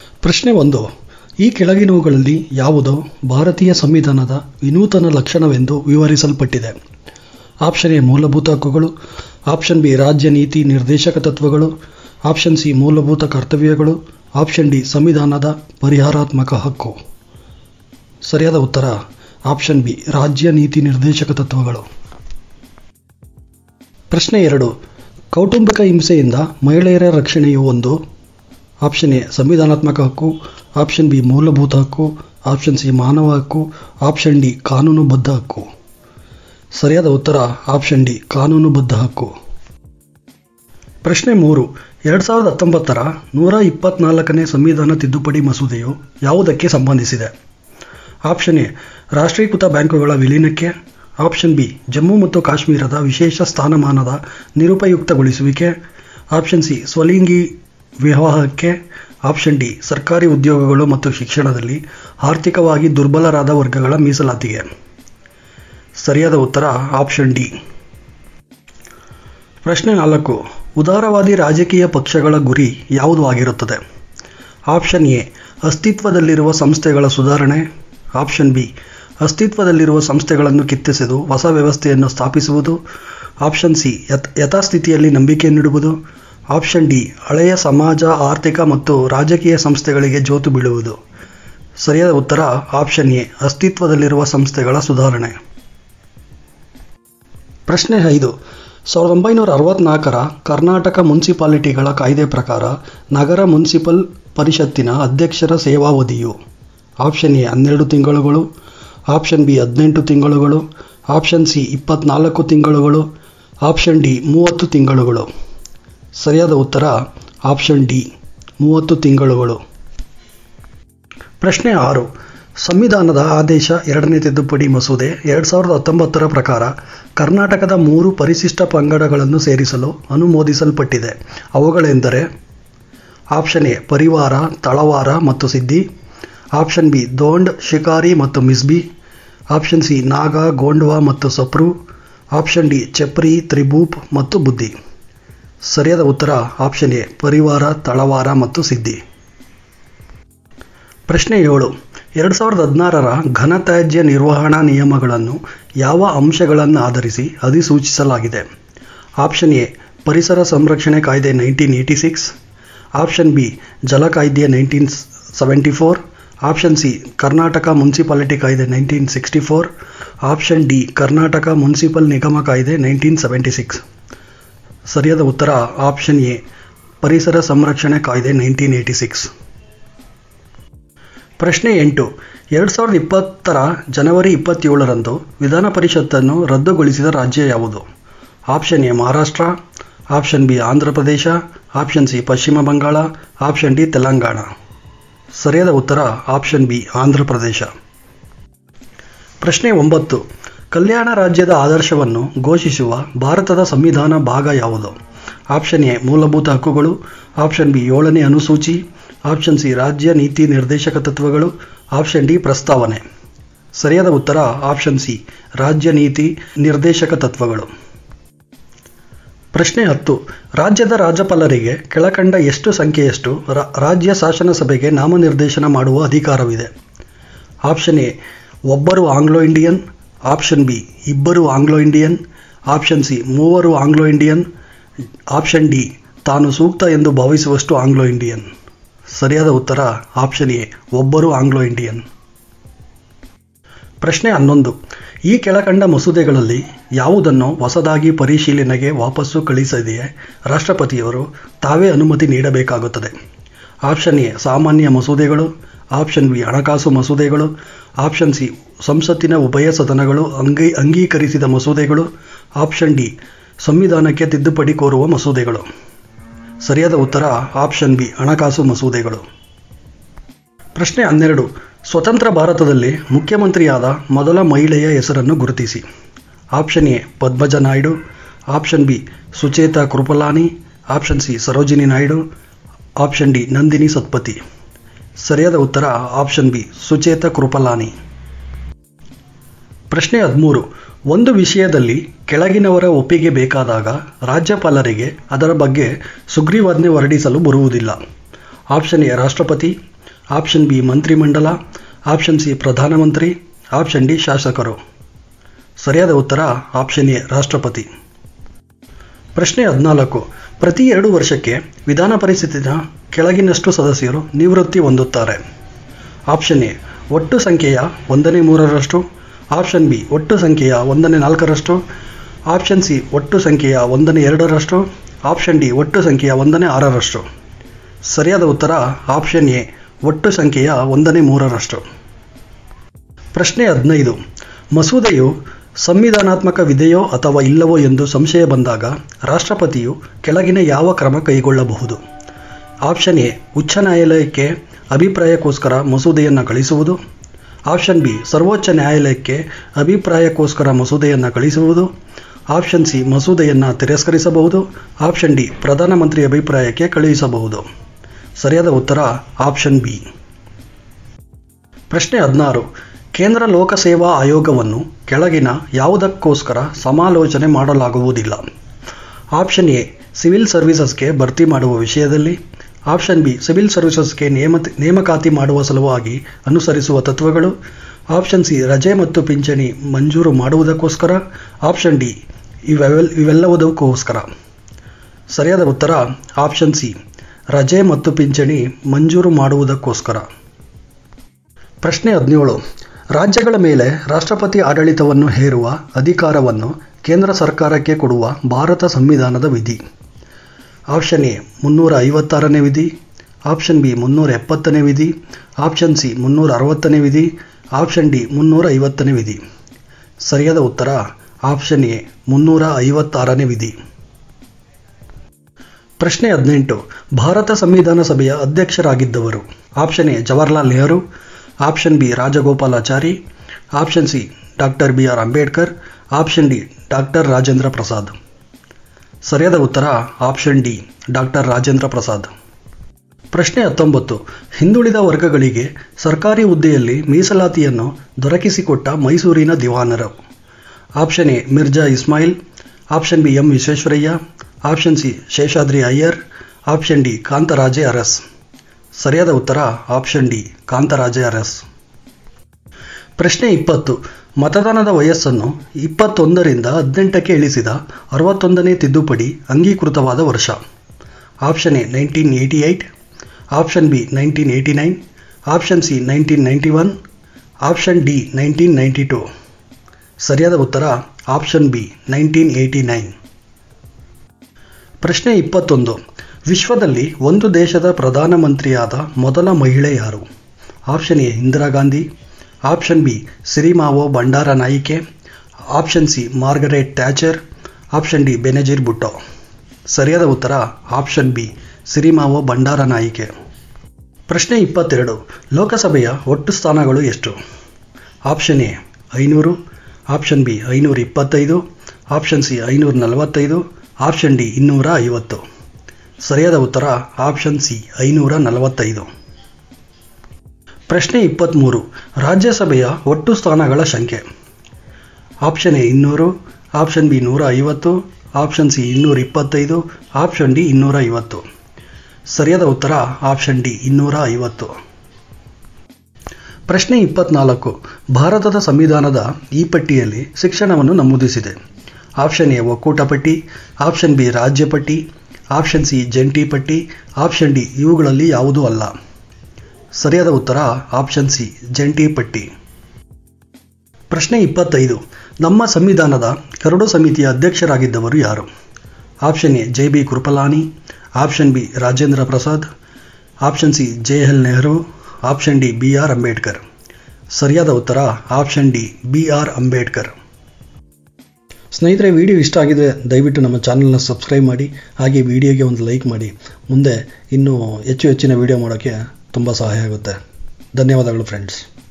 ಪ್ರಶ್ನೆ ಒಂದು ಈ ಕೆಳಗಿನವುಗಳಲ್ಲಿ ಯಾವುದು ಭಾರತೀಯ ಸಂವಿಧಾನದ ವಿನೂತನ ಲಕ್ಷಣವೆಂದು ವಿವರಿಸಲ್ಪಟ್ಟಿದೆ ಆಪ್ಷನ್ ಎ ಮೂಲಭೂತ ಹಕ್ಕುಗಳು ಆಪ್ಷನ್ ಬಿ ರಾಜ್ಯ ನೀತಿ ನಿರ್ದೇಶಕ ತತ್ವಗಳು ಆಪ್ಷನ್ ಸಿ ಮೂಲಭೂತ ಕರ್ತವ್ಯಗಳು ಆಪ್ಷನ್ ಡಿ ಸಂವಿಧಾನದ ಪರಿಹಾರಾತ್ಮಕ ಹಕ್ಕು ಸರಿಯಾದ ಉತ್ತರ ಆಪ್ಷನ್ ಬಿ ರಾಜ್ಯ ನೀತಿ ನಿರ್ದೇಶಕ ತತ್ವಗಳು ಪ್ರಶ್ನೆ ಎರಡು ಕೌಟುಂಬಿಕ ಹಿಂಸೆಯಿಂದ ಮಹಿಳೆಯರ ರಕ್ಷಣೆಯು ಒಂದು ಆಪ್ಷನ್ ಎ ಸಂವಿಧಾನಾತ್ಮಕ ಹಕ್ಕು ಆಪ್ಷನ್ ಬಿ ಮೂಲಭೂತ ಹಕ್ಕು ಆಪ್ಷನ್ ಸಿ ಮಾನವ ಹಕ್ಕು ಆಪ್ಷನ್ ಡಿ ಕಾನೂನುಬದ್ಧ ಹಕ್ಕು ಸರಿಯಾದ ಉತ್ತರ ಆಪ್ಷನ್ ಡಿ ಕಾನೂನುಬದ್ಧ ಹಕ್ಕು ಪ್ರಶ್ನೆ ಮೂರು ಎರಡು ಸಾವಿರದ ಹತ್ತೊಂಬತ್ತರ ನೂರ ಇಪ್ಪತ್ನಾಲ್ಕನೇ ಸಂವಿಧಾನ ತಿದ್ದುಪಡಿ ಮಸೂದೆಯು ಯಾವುದಕ್ಕೆ ಸಂಬಂಧಿಸಿದೆ ಆಪ್ಷನ್ ಎ ರಾಷ್ಟ್ರೀಕೃತ ಬ್ಯಾಂಕುಗಳ ವಿಲೀನಕ್ಕೆ ಆಪ್ಷನ್ ಬಿ ಜಮ್ಮು ಮತ್ತು ಕಾಶ್ಮೀರದ ವಿಶೇಷ ಸ್ಥಾನಮಾನದ ನಿರುಪಯುಕ್ತಗೊಳಿಸುವಿಕೆ ಆಪ್ಷನ್ ಸಿ ಸ್ವಲಿಂಗಿ ವಿವಾಹಕ್ಕೆ ಆಪ್ಷನ್ ಡಿ ಸರ್ಕಾರಿ ಉದ್ಯೋಗಗಳು ಮತ್ತು ಶಿಕ್ಷಣದಲ್ಲಿ ಆರ್ಥಿಕವಾಗಿ ದುರ್ಬಲರಾದ ವರ್ಗಗಳ ಮೀಸಲಾತಿಗೆ ಸರಿಯಾದ ಉತ್ತರ ಆಪ್ಷನ್ ಡಿ ಪ್ರಶ್ನೆ ನಾಲ್ಕು ಉದಾರವಾದಿ ರಾಜಕೀಯ ಪಕ್ಷಗಳ ಗುರಿ ಯಾವುದು ಆಗಿರುತ್ತದೆ ಆಪ್ಷನ್ ಎ ಅಸ್ತಿತ್ವದಲ್ಲಿರುವ ಸಂಸ್ಥೆಗಳ ಸುಧಾರಣೆ ಆಪ್ಷನ್ ಬಿ ಅಸ್ತಿತ್ವದಲ್ಲಿರುವ ಸಂಸ್ಥೆಗಳನ್ನು ಕಿತ್ತೆಸೆದು ಹೊಸ ವ್ಯವಸ್ಥೆಯನ್ನು ಸ್ಥಾಪಿಸುವುದು ಆಪ್ಷನ್ ಸಿ ಯಥ್ ಯಥಾಸ್ಥಿತಿಯಲ್ಲಿ ನಂಬಿಕೆ ನೀಡುವುದು ಆಪ್ಷನ್ ಡಿ ಹಳೆಯ ಸಮಾಜ ಆರ್ಥಿಕ ಮತ್ತು ರಾಜಕೀಯ ಸಂಸ್ಥೆಗಳಿಗೆ ಜೋತು ಬೀಳುವುದು ಸರಿಯಾದ ಉತ್ತರ ಆಪ್ಷನ್ ಎ ಅಸ್ತಿತ್ವದಲ್ಲಿರುವ ಸಂಸ್ಥೆಗಳ ಸುಧಾರಣೆ ಪ್ರಶ್ನೆ ಐದು ಸಾವಿರದ ಒಂಬೈನೂರ ಅರವತ್ನಾಲ್ಕರ ಕರ್ನಾಟಕ ಮುನ್ಸಿಪಾಲಿಟಿಗಳ ಕಾಯ್ದೆ ಪ್ರಕಾರ ನಗರ ಮುನ್ಸಿಪಲ್ ಪರಿಷತ್ತಿನ ಅಧ್ಯಕ್ಷರ ಸೇವಾವಧಿಯು ಆಪ್ಷನ್ ಎ ಹನ್ನೆರಡು ತಿಂಗಳುಗಳು ಆಪ್ಷನ್ ಬಿ ಹದಿನೆಂಟು ತಿಂಗಳುಗಳು ಆಪ್ಷನ್ ಸಿ ಇಪ್ಪತ್ನಾಲ್ಕು ತಿಂಗಳುಗಳು ಆಪ್ಷನ್ ಡಿ ಮೂವತ್ತು ತಿಂಗಳುಗಳು ಸರಿಯಾದ ಉತ್ತರ ಆಪ್ಷನ್ ಡಿ ಮೂವತ್ತು ತಿಂಗಳುಗಳು ಪ್ರಶ್ನೆ ಆರು ಸಂವಿಧಾನದ ಆದೇಶ ಎರಡನೇ ತಿದ್ದುಪಡಿ ಮಸೂದೆ ಎರಡು ಸಾವಿರದ ಹತ್ತೊಂಬತ್ತರ ಪ್ರಕಾರ ಕರ್ನಾಟಕದ ಮೂರು ಪರಿಶಿಷ್ಟ ಪಂಗಡಗಳನ್ನು ಸೇರಿಸಲು ಅನುಮೋದಿಸಲ್ಪಟ್ಟಿದೆ ಅವುಗಳೆಂದರೆ ಆಪ್ಷನ್ ಎ ಪರಿವಾರ ತಳವಾರ ಮತ್ತು ಸಿದ್ದಿ ಆಪ್ಷನ್ ಬಿ ದೋಂಡ್ ಶಿಕಾರಿ ಮತ್ತು ಮಿಸ್ಬಿ ಆಪ್ಷನ್ ಸಿ ನಾಗ ಗೋಂಡ್ವಾ ಮತ್ತು ಸಪ್ರು ಆಪ್ಷನ್ ಡಿ ಚಪ್ರಿ ತ್ರಿಭೂಪ್ ಮತ್ತು ಬುದ್ಧಿ ಸರಿಯಾದ ಉತ್ತರ ಆಪ್ಷನ್ ಎ ಪರಿವಾರ ತಳವಾರ ಮತ್ತು ಸಿದ್ದಿ ಪ್ರಶ್ನೆ ಏಳು ಎರಡು ಸಾವಿರದ ಹದಿನಾರರ ಘನತ್ಯಾಜ್ಯ ನಿರ್ವಹಣಾ ನಿಯಮಗಳನ್ನು ಯಾವ ಅಂಶಗಳನ್ನು ಆಧರಿಸಿ ಅಧಿಸೂಚಿಸಲಾಗಿದೆ ಆಪ್ಷನ್ ಎ ಪರಿಸರ ಸಂರಕ್ಷಣೆ ಕಾಯ್ದೆ nineteen eighty six option B ಜಲ ಕಾಯ್ದೆ nineteen seventy four option C Karnataka municipality ಕಾಯ್ದೆ nineteen sixty four option D Karnataka municipal ನಿಗಮ ಕಾಯ್ದೆ ನೈನ್ಟೀನ್ ಸೆವೆಂಟಿ ಸಿಕ್ಸ್ ಸರಿಯಾದ ಉತ್ತರ ಆಪ್ಷನ್ ಎ ಪರಿಸರ ಸಂರಕ್ಷಣೆ ಕಾಯ್ದೆ ನೈನ್ಟೀನ್ ಏಯ್ಟಿ ಸಿಕ್ಸ್ ಪ್ರಶ್ನೆ ಎಂಟು ಎರಡು ಸಾವಿರದ ಇಪ್ಪತ್ತರ ಜನವರಿ ಇಪ್ಪತ್ತೇಳರಂದು ವಿಧಾನ ಪರಿಷತ್ತನ್ನು ರದ್ದುಗೊಳಿಸಿದ ರಾಜ್ಯ ಯಾವುದು option A Maharashtra option B Andhra Pradesh option C ಪಶ್ಚಿಮ ಬಂಗಾಳ ಆಪ್ಷನ್ ಡಿ ತೆಲಂಗಾಣ ಸರಿಯಾದ ಉತ್ತರ ಆಪ್ಷನ್ ಬಿ ಆಂಧ್ರ ಪ್ರದೇಶ ಪ್ರಶ್ನೆ ಒಂಬತ್ತು ಕಲ್ಯಾಣ ರಾಜ್ಯದ ಆದರ್ಶವನ್ನು ಘೋಷಿಸುವ ಭಾರತದ ಸಂವಿಧಾನ ಭಾಗ ಯಾವುದು ಆಪ್ಷನ್ ಎ ಮೂಲಭೂತ ಹಕ್ಕುಗಳು ಆಪ್ಷನ್ ಬಿ ಏಳನೇ ಅನುಸೂಚಿ ಆಪ್ಷನ್ ಸಿ ರಾಜ್ಯ ನೀತಿ ನಿರ್ದೇಶಕ ತತ್ವಗಳು ಆಪ್ಷನ್ ಡಿ ಪ್ರಸ್ತಾವನೆ ಸರಿಯಾದ ಉತ್ತರ ಆಪ್ಷನ್ ಸಿ ರಾಜ್ಯ ನೀತಿ ನಿರ್ದೇಶಕ ತತ್ವಗಳು ಪ್ರಶ್ನೆ ಹತ್ತು ರಾಜ್ಯದ ರಾಜ್ಯಪಾಲರಿಗೆ ಕೆಳಕಂಡ ಎಷ್ಟು ಸಂಖ್ಯೆಯಷ್ಟು ರಾ- ರಾಜ್ಯ ಶಾಸನ ಸಭೆಗೆ ನಾಮನಿರ್ದೇಶನ ಮಾಡುವ ಅಧಿಕಾರವಿದೆ ಆಪ್ಷನ್ ಎ ಒಬ್ಬರು ಆಂಗ್ಲೋ ಇಂಡಿಯನ್ ಆಪ್ಷನ್ ಬಿ ಇಬ್ಬರು ಆಂಗ್ಲೋ ಇಂಡಿಯನ್ ಆಪ್ಷನ್ ಸಿ ಮೂವರು ಆಂಗ್ಲೋ ಇಂಡಿಯನ್ ಆಪ್ಷನ್ ಡಿ ತಾನು ಸೂಕ್ತ ಎಂದು ಭಾವಿಸುವಷ್ಟು ಆಂಗ್ಲೋ ಇಂಡಿಯನ್ ಸರಿಯಾದ ಉತ್ತರ ಆಪ್ಷನ್ ಎ ಒಬ್ಬರು ಆಂಗ್ಲೋ ಇಂಡಿಯನ್ ಪ್ರಶ್ನೆ ಹನ್ನೊಂದು ಈ ಕೆಳಕಂಡ ಮಸೂದೆಗಳಲ್ಲಿ ಯಾವುದನ್ನು ಹೊಸದಾಗಿ ಪರಿಶೀಲನೆಗೆ ವಾಪಸ್ಸು ಕಳಿಸದೆಯೇ ರಾಷ್ಟ್ರಪತಿಯವರು ತಾವೇ ಅನುಮತಿ ನೀಡಬೇಕಾಗುತ್ತದೆ ಆಪ್ಷನ್ ಎ ಸಾಮಾನ್ಯ ಮಸೂದೆಗಳು ಆಪ್ಷನ್ ಬಿ ಹಣಕಾಸು ಮಸೂದೆಗಳು ಆಪ್ಷನ್ ಸಿ ಸಂಸತ್ತಿನ ಉಭಯ ಸದನಗಳು ಅಂಗೀ ಅಂಗೀಕರಿಸಿದ ಮಸೂದೆಗಳು ಆಪ್ಷನ್ ಡಿ ಸಂವಿಧಾನಕ್ಕೆ ತಿದ್ದುಪಡಿ ಕೋರುವ ಮಸೂದೆಗಳು ಸರಿಯಾದ ಉತ್ತರ ಆಪ್ಷನ್ ಬಿ ಹಣಕಾಸು ಮಸೂದೆಗಳು ಪ್ರಶ್ನೆ ಹನ್ನೆರಡು ಸ್ವತಂತ್ರ ಭಾರತದಲ್ಲಿ ಮುಖ್ಯಮಂತ್ರಿಯಾದ ಮೊದಲ ಮಹಿಳೆಯ ಹೆಸರನ್ನು ಗುರುತಿಸಿ option A Padmaja Naidu option B Sucheta Kripalani option C Sarojini Naidu option D Nandini Satpathy ಸರಿಯಾದ ಉತ್ತರ ಆಪ್ಷನ್ ಬಿ ಸುಚೇತ ಕೃಪಲಾನಿ ಪ್ರಶ್ನೆ ಹದಿಮೂರು ಒಂದು ವಿಷಯದಲ್ಲಿ ಕೆಳಗಿನವರ ಒಪ್ಪಿಗೆ ಬೇಕಾದಾಗ ರಾಜ್ಯಪಾಲರಿಗೆ ಅದರ ಬಗ್ಗೆ ಸುಗ್ರೀವಾಜ್ಞೆ ಹೊರಡಿಸಲು ಬರುವುದಿಲ್ಲ ಆಪ್ಷನ್ ಎ ರಾಷ್ಟ್ರಪತಿ ಆಪ್ಷನ್ ಬಿ ಮಂತ್ರಿಮಂಡಲ ಆಪ್ಷನ್ ಸಿ ಪ್ರಧಾನಮಂತ್ರಿ ಆಪ್ಷನ್ ಡಿ ಶಾಸಕರು ಸರಿಯಾದ ಉತ್ತರ ಆಪ್ಷನ್ ಎ ರಾಷ್ಟ್ರಪತಿ ಪ್ರಶ್ನೆ ಹದಿನಾಲ್ಕು ಪ್ರತಿ ಎರಡು ವರ್ಷಕ್ಕೆ ವಿಧಾನ ಪರಿಷತ್ತಿನ ಕೆಳಗಿನಷ್ಟು ಸದಸ್ಯರು ನಿವೃತ್ತಿ ಹೊಂದುತ್ತಾರೆ ಆಪ್ಷನ್ ಎ ಒಟ್ಟು ಸಂಖ್ಯೆಯ ಒಂದನೇ ಮೂರರಷ್ಟು ಆಪ್ಷನ್ ಬಿ ಒಟ್ಟು ಸಂಖ್ಯೆಯ ಒಂದನೇ ನಾಲ್ಕರಷ್ಟು ಆಪ್ಷನ್ ಸಿ ಒಟ್ಟು ಸಂಖ್ಯೆಯ ಒಂದನೇ ಎರಡರಷ್ಟು ಆಪ್ಷನ್ ಡಿ ಒಟ್ಟು ಸಂಖ್ಯೆಯ ಒಂದನೇ ಆರರಷ್ಟು ಸರಿಯಾದ ಉತ್ತರ ಆಪ್ಷನ್ ಎ ಒಟ್ಟು ಸಂಖ್ಯೆಯ ಒಂದನೇ ಮೂರರಷ್ಟು ಪ್ರಶ್ನೆ ಹದಿನೈದು ಮಸೂದೆಯು ಸಂವಿಧಾನಾತ್ಮಕವಿದೆಯೋ ಅಥವಾ ಇಲ್ಲವೋ ಎಂದು ಸಂಶಯ ಬಂದಾಗ ರಾಷ್ಟ್ರಪತಿಯು ಕೆಳಗಿನ ಯಾವ ಕ್ರಮ ಕೈಗೊಳ್ಳಬಹುದು ಆಪ್ಷನ್ ಎ ಉಚ್ಚ ನ್ಯಾಯಾಲಯಕ್ಕೆ ಅಭಿಪ್ರಾಯಕ್ಕೋಸ್ಕರ ಮಸೂದೆಯನ್ನು ಕಳಿಸುವುದು ಆಪ್ಷನ್ ಬಿ ಸರ್ವೋಚ್ಚ ನ್ಯಾಯಾಲಯಕ್ಕೆ ಅಭಿಪ್ರಾಯಕ್ಕೋಸ್ಕರ ಮಸೂದೆಯನ್ನು ಕಳಿಸುವುದು ಆಪ್ಷನ್ ಸಿ ಮಸೂದೆಯನ್ನು ತಿರಸ್ಕರಿಸಬಹುದು ಆಪ್ಷನ್ ಡಿ ಪ್ರಧಾನಮಂತ್ರಿ ಅಭಿಪ್ರಾಯಕ್ಕೆ ಕಳುಹಿಸಬಹುದು ಸರಿಯಾದ ಉತ್ತರ ಆಪ್ಷನ್ ಬಿ ಪ್ರಶ್ನೆ ಹದಿನಾರು ಕೇಂದ್ರ ಲೋಕಸೇವಾ ಆಯೋಗವನ್ನು ಕೆಳಗಿನ ಯಾವುದಕ್ಕೋಸ್ಕರ ಸಮಾಲೋಚನೆ ಮಾಡಲಾಗುವುದಿಲ್ಲ ಆಪ್ಷನ್ ಎ ಸಿವಿಲ್ ಸರ್ವಿಸಸ್ಗೆ ಭರ್ತಿ ಮಾಡುವ ವಿಷಯದಲ್ಲಿ ಆಪ್ಷನ್ ಬಿ ಸಿವಿಲ್ ಸರ್ವಿಸಸ್ಗೆ ನೇಮ ನೇಮಕಾತಿ ಮಾಡುವ ಸಲುವಾಗಿ ಅನುಸರಿಸುವ ತತ್ವಗಳು ಆಪ್ಷನ್ ಸಿ ರಜೆ ಮತ್ತು ಪಿಂಚಣಿ ಮಂಜೂರು ಮಾಡುವುದಕ್ಕೋಸ್ಕರ ಆಪ್ಷನ್ ಡಿ ಇವೆಲ್ ಇವೆಲ್ಲವುದಕ್ಕೋಸ್ಕರ ಸರಿಯಾದ ಉತ್ತರ ಆಪ್ಷನ್ ಸಿ ರಜೆ ಮತ್ತು ಪಿಂಚಣಿ ಮಂಜೂರು ಮಾಡುವುದಕ್ಕೋಸ್ಕರ ಪ್ರಶ್ನೆ ಹದಿನೇಳು ರಾಜ್ಯಗಳ ಮೇಲೆ ರಾಷ್ಟ್ರಪತಿ ಆಡಳಿತವನ್ನು ಹೇರುವ ಅಧಿಕಾರವನ್ನು ಕೇಂದ್ರ ಸರ್ಕಾರಕ್ಕೆ ಕೊಡುವ ಭಾರತ ಸಂವಿಧಾನದ ವಿಧಿ ಆಪ್ಷನ್ ಎ ಮುನ್ನೂರ ಐವತ್ತಾರನೇ ವಿಧಿ ಆಪ್ಷನ್ ಬಿ ಮುನ್ನೂರ ಎಪ್ಪತ್ತನೇ ವಿಧಿ ಆಪ್ಷನ್ ಸಿ ಮುನ್ನೂರ ಅರವತ್ತನೇ ವಿಧಿ ಆಪ್ಷನ್ ಡಿ ಮುನ್ನೂರ ಐವತ್ತನೇ ವಿಧಿ ಸರಿಯಾದ ಉತ್ತರ ಆಪ್ಷನ್ ಎ ಮುನ್ನೂರ ಐವತ್ತಾರನೇ ವಿಧಿ ಪ್ರಶ್ನೆ ಹದಿನೆಂಟು ಭಾರತ ಸಂವಿಧಾನ ಸಭೆಯ ಅಧ್ಯಕ್ಷರಾಗಿದ್ದವರು option A Jawaharlal Nehru option B Rajagopalachari option C doctor B R Ambedkar option D doctor Rajendra Prasad ಸರಿಯಾದ ಉತ್ತರ option D doctor Rajendra Prasad ಪ್ರಶ್ನೆ ಹತ್ತೊಂಬತ್ತು ಹಿಂದುಳಿದ ವರ್ಗಗಳಿಗೆ ಸರ್ಕಾರಿ ಹುದ್ದೆಯಲ್ಲಿ ಮೀಸಲಾತಿಯನ್ನು ದೊರಕಿಸಿಕೊಟ್ಟ ಮೈಸೂರಿನ ದಿವಾನರು option A Mirza Ismail option B M Visvesvaraya option C Seshadri Iyer option D Kantharaje Urs ಸರಿಯಾದ ಉತ್ತರ ಆಪ್ಷನ್ ಡಿ ಕಾಂತರಾಜೆ ಅರಸ್ ಪ್ರಶ್ನೆ ಇಪ್ಪತ್ತು ಮತದಾನದ ವಯಸ್ಸನ್ನು ಇಪ್ಪತ್ತೊಂದರಿಂದ ಹದಿನೆಂಟಕ್ಕೆ ಇಳಿಸಿದ ಅರವತ್ತೊಂದನೇ ತಿದ್ದುಪಡಿ ಅಂಗೀಕೃತವಾದ ವರ್ಷ option A nineteen eighty eight option B nineteen eighty nine option C nineteen ninety one option D nineteen ninety two ಸರಿಯಾದ ಉತ್ತರ option B nineteen eighty nine ಪ್ರಶ್ನೆ ಇಪ್ಪತ್ತೊಂದು ವಿಶ್ವದಲ್ಲಿ ಒಂದು ದೇಶದ ಪ್ರಧಾನಮಂತ್ರಿಯಾದ ಮೊದಲ ಮಹಿಳೆ ಯಾರು option A Indira Gandhi option B Sirimavo Bandaranaike option C Margaret Thatcher option D Benazir Bhutto ಸರಿಯಾದ ಉತ್ತರ ಆಪ್ಷನ್ ಬಿ ಸಿರಿಮಾವೋ ಬಂಡಾರ ನಾಯಿಕೆ ಪ್ರಶ್ನೆ ಇಪ್ಪತ್ತೆರಡು ಲೋಕಸಭೆಯ ಒಟ್ಟು ಸ್ಥಾನಗಳು ಎಷ್ಟು ಆಪ್ಷನ್ ಎ ಐನೂರು ಆಪ್ಷನ್ ಬಿ ಐನೂರ ಇಪ್ಪತ್ತೈದು ಆಪ್ಷನ್ ಸಿ ಐನೂರ ನಲವತ್ತೈದು ಆಪ್ಷನ್ ಡಿ ಇನ್ನೂರ ಐವತ್ತು ಸರಿಯಾದ ಉತ್ತರ ಆಪ್ಷನ್ ಸಿ ಐನೂರ ನಲವತ್ತೈದು ಪ್ರಶ್ನೆ ಇಪ್ಪತ್ತ್ಮೂರು ರಾಜ್ಯಸಭೆಯ ಒಟ್ಟು ಸ್ಥಾನಗಳ ಸಂಖ್ಯೆ ಆಪ್ಷನ್ ಎ ಇನ್ನೂರು ಆಪ್ಷನ್ ಬಿ ನೂರ ಐವತ್ತು ಆಪ್ಷನ್ ಸಿ ಇನ್ನೂರ ಇಪ್ಪತ್ತೈದು ಆಪ್ಷನ್ ಡಿ ಇನ್ನೂರ ಐವತ್ತು ಸರಿಯಾದ ಉತ್ತರ ಆಪ್ಷನ್ ಡಿ ಇನ್ನೂರ ಐವತ್ತು ಪ್ರಶ್ನೆ ಇಪ್ಪತ್ನಾಲ್ಕು ಭಾರತದ ಸಂವಿಧಾನದ ಈ ಪಟ್ಟಿಯಲ್ಲಿ ಶಿಕ್ಷಣವನ್ನು ನಮೂದಿಸಿದೆ ಆಪ್ಷನ್ ಎ ಒಕ್ಕೂಟ ಪಟ್ಟಿ ಆಪ್ಷನ್ ಬಿ ರಾಜ್ಯ ಪಟ್ಟಿ ಆಪ್ಷನ್ ಸಿ ಜಂಟಿ ಪಟ್ಟಿ ಆಪ್ಷನ್ ಡಿ ಇವುಗಳಲ್ಲಿ ಯಾವುದೂ ಅಲ್ಲ ಸರಿಯಾದ ಉತ್ತರ ಆಪ್ಷನ್ ಸಿ ಜಂಟಿ ಪಟ್ಟಿ ಪ್ರಶ್ನೆ ಇಪ್ಪತ್ತೈದು ನಮ್ಮ ಸಂವಿಧಾನದ ಕರಡು ಸಮಿತಿಯ ಅಧ್ಯಕ್ಷರಾಗಿದ್ದವರು ಯಾರು option A J B Kripalani option B Rajendra Prasad option C J L Nehru option D B R Ambedkar ಸರಿಯಾದ ಉತ್ತರ option D B R Ambedkar ಸ್ನೇಹಿತರೆ ವಿಡಿಯೋ ಇಷ್ಟ ಆಗಿದೆ ದಯವಿಟ್ಟು ನಮ್ಮ ಚಾನಲ್ನ ಸಬ್ಸ್ಕ್ರೈಬ್ ಮಾಡಿ ಹಾಗೆ ವಿಡಿಯೋಗೆ ಒಂದು ಲೈಕ್ ಮಾಡಿ ಮುಂದೆ ಇನ್ನೂ ಹೆಚ್ಚು ಹೆಚ್ಚಿನ ವಿಡಿಯೋ ಮಾಡೋಕ್ಕೆ ತುಂಬ ಸಹಾಯ ಆಗುತ್ತೆ ಧನ್ಯವಾದಗಳು ಫ್ರೆಂಡ್ಸ್